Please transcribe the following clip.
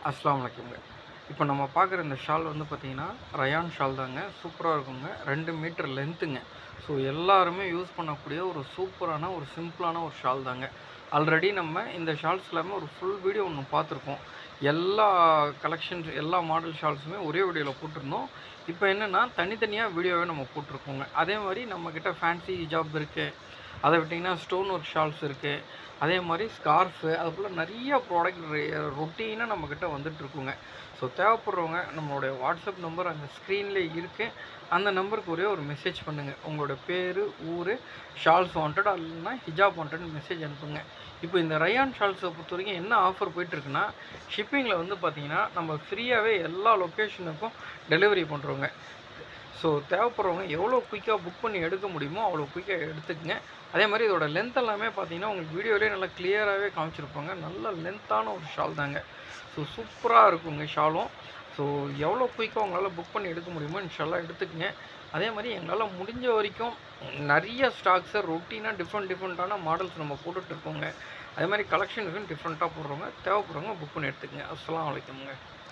அஸ்ஸலாமு அலைக்கும்ங்க இப்போ நம்ம பார்க்குற இந்த ஷால் வந்து பார்த்தீங்கன்னா ரயான் ஷால் தாங்க சூப்பராக இருக்குங்க ரெண்டு மீட்டர் லென்த்துங்க ஸோ எல்லாருமே யூஸ் பண்ணக்கூடிய ஒரு சூப்பரான ஒரு சிம்பிளான ஒரு ஷால் தாங்க ஆல்ரெடி நம்ம இந்த ஷால்ஸ் எல்லாமே ஒரு ஃபுல் வீடியோ ஒன்று பார்த்துருக்கோம் எல்லா கலெக்ஷன்ஸ் எல்லா மாடல் ஷால்ஸுமே ஒரே வீடியோவில் போட்டிருந்தோம் இப்போ என்னென்னா தனித்தனியாக வீடியோவே நம்ம போட்டிருக்கோங்க அதே மாதிரி நம்மக்கிட்ட ஃபேன்சி ஹிஜாப் இருக்குது அதை விட்டிங்கன்னா ஸ்டோன் ஒர்க் ஷால்ஸ் இருக்குது அதே மாதிரி ஸ்கார்ஃபு அது போல் நிறைய ப்ராடக்ட் ரொட்டீனாக நம்மக்கிட்ட வந்துட்டுருக்குங்க ஸோ தேவைப்படுறவங்க நம்மளுடைய வாட்ஸ்அப் நம்பர் அந்த ஸ்க்ரீன்லேயே இருக்குது அந்த நம்பருக்கு ஒரே ஒரு மெசேஜ் பண்ணுங்கள் உங்களோட பேர் ஊர் ஷால்ஸ் வாண்டட் இல்லைன்னா ஹிஜாப் வாண்டட் மெசேஜ் அனுப்புங்க இப்போ இந்த ரயான் ஷால்ஸை பொறுத்த வரைக்கும் என்ன ஆஃபர் போயிட்டுருக்குன்னா ஷிப்பிங்கில் வந்து பார்த்திங்கன்னா நம்ம ஃப்ரீயாகவே எல்லா லொக்கேஷனுக்கும் டெலிவரி பண்ணுறோங்க ஸோ தேவைப்படுறவங்க எவ்வளோ குயிக்காக புக் பண்ணி எடுக்க முடியுமோ அவ்வளோ குயிக்காக எடுத்துக்கங்க அதே மாதிரி இதோட லென்த் எல்லாமே பார்த்தீங்கன்னா உங்களுக்கு வீடியோலேயே நல்லா கிளியராகவே காமிச்சிருப்பாங்க நல்ல லென்த்தான ஒரு ஷால் தாங்க ஸோ சூப்பராக இருக்குங்க ஷாலும் ஸோ எவ்வளோ குயிக்காக உங்களால் புக் பண்ணி எடுக்க முடியுமோ இன்ஷால்லாம் எடுத்துக்கங்க அதே மாதிரி எங்களால் முடிஞ்ச வரைக்கும் நிறைய ஸ்டாக்ஸை ரொட்டீனாக டிஃப்ரெண்ட் டிஃப்ரெண்ட்டான மாடல்ஸ் நம்ம போட்டுட்ருக்கோங்க அதே மாதிரி கலெக்ஷன்ஸும் டிஃப்ரெண்ட்டாக போடுறவங்க தேவைப்படுறவங்க புக் பண்ணி எடுத்துக்கங்க அஸ்ஸலாமு அலைக்கும்ங்க